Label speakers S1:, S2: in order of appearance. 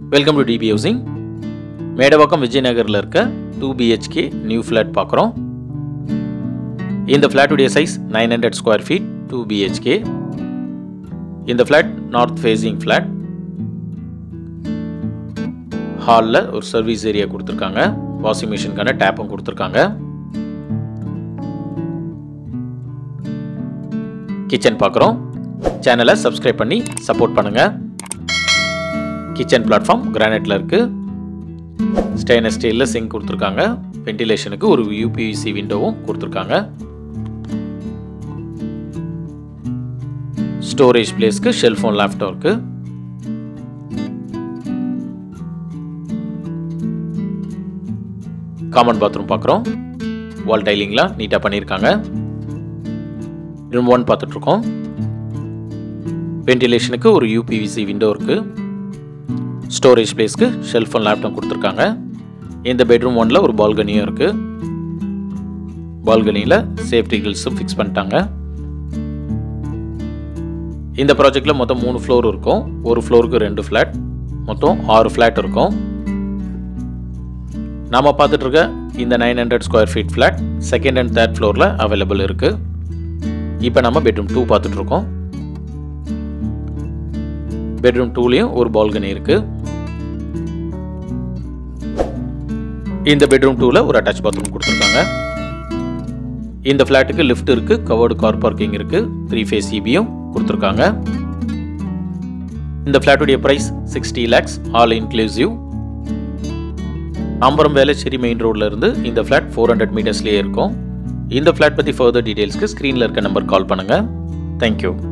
S1: welcome to DB housing Medavakkam விஜயநகரில் இருக்க two BHK new flat பார்க்குறோம் இந்த ஃப்ளாட்டுடைய size nine hundred square feet two BHK இந்த ஃப்ளாட் நார்த் ஃபேஸிங் ஃப்ளாட் ஹாலில் ஒரு சர்வீஸ் ஏரியா கொடுத்துருக்காங்க வாஷிங் மிஷினுக்கான டேப்பும் கொடுத்துருக்காங்க கிச்சன் பார்க்குறோம் சேனலை சப்ஸ்கிரைப் பண்ணி சப்போர்ட் பண்ணுங்கள் கிச்சன் பிளாட்ஃபார்ம் கிரானைட்டில் இருக்குது ஸ்டெயின்லெஸ் ஸ்டீலில் சிங்க் கொடுத்துருக்காங்க வென்டிலேஷனுக்கு ஒரு யூபிவிசி விண்டோவும் கொடுத்துருக்காங்க ஸ்டோரேஜ் பிளேஸ்க்கு ஷெல்ஃபோன் லேப்டாப் இருக்குது காமன் பாத்ரூம் பார்க்குறோம் வால் டைலிங்லாம் நீட்டாக பண்ணியிருக்காங்க ரூம் ஒன் பார்த்துட்ருக்கோம் வென்டிலேஷனுக்கு ஒரு யூபிவிசி விண்டோ இருக்குது ஸ்டோரேஜ் பிளேஸ்க்கு ஷெல்ஃப் அண்ட் லேப்டாப் கொடுத்துருக்காங்க இந்த பெட்ரூம் ஒனில் ஒரு பால்கனியும் இருக்குது பால்கனியில் சேஃப்டி கில்ஸும் ஃபிக்ஸ் பண்ணிட்டாங்க இந்த ப்ராஜெக்டில் மொத்தம் மூணு ஃப்ளோர் இருக்கும் ஒரு ஃப்ளோருக்கு ரெண்டு ஃப்ளாட் மொத்தம் ஆறு ஃப்ளாட் இருக்கும் நாம் பார்த்துட்டு இருக்க இந்த nine hundred square feet flat second and third ஃப்ளோரில் அவைலபிள் இருக்குது இப்போ நம்ம பெட்ரூம் டூ பார்த்துட்ருக்கோம் பெட்ரூம் டூலேயும் ஒரு பால்கனி இருக்குது இந்த பெட்ரூம் டூவில் ஒரு அட்டாச் பாத்ரூம் கொடுத்துருக்காங்க இந்த ஃப்ளாட்டுக்கு லிஃப்ட் இருக்குது கவர்டு கார் பார்க்கிங் இருக்குது த்ரீ ஃபேஸ் சிபியும் கொடுத்துருக்காங்க இந்த ஃப்ளாட்டுடைய price sixty lakhs all inclusive அம்பரம் வேலைச்சேரி மெயின் ரோட்ல இருந்து இந்த ஃப்ளாட் ஃபோர் ஹண்ட்ரட் மீட்டர்ஸ்லேயே இருக்கும் இந்த ஃப்ளாட் பற்றி ஃபர்தர் டீட்டெயில்ஸ்க்கு ஸ்க்ரீனில் இருக்க நம்பர் கால் பண்ணுங்கள் தேங்க்யூ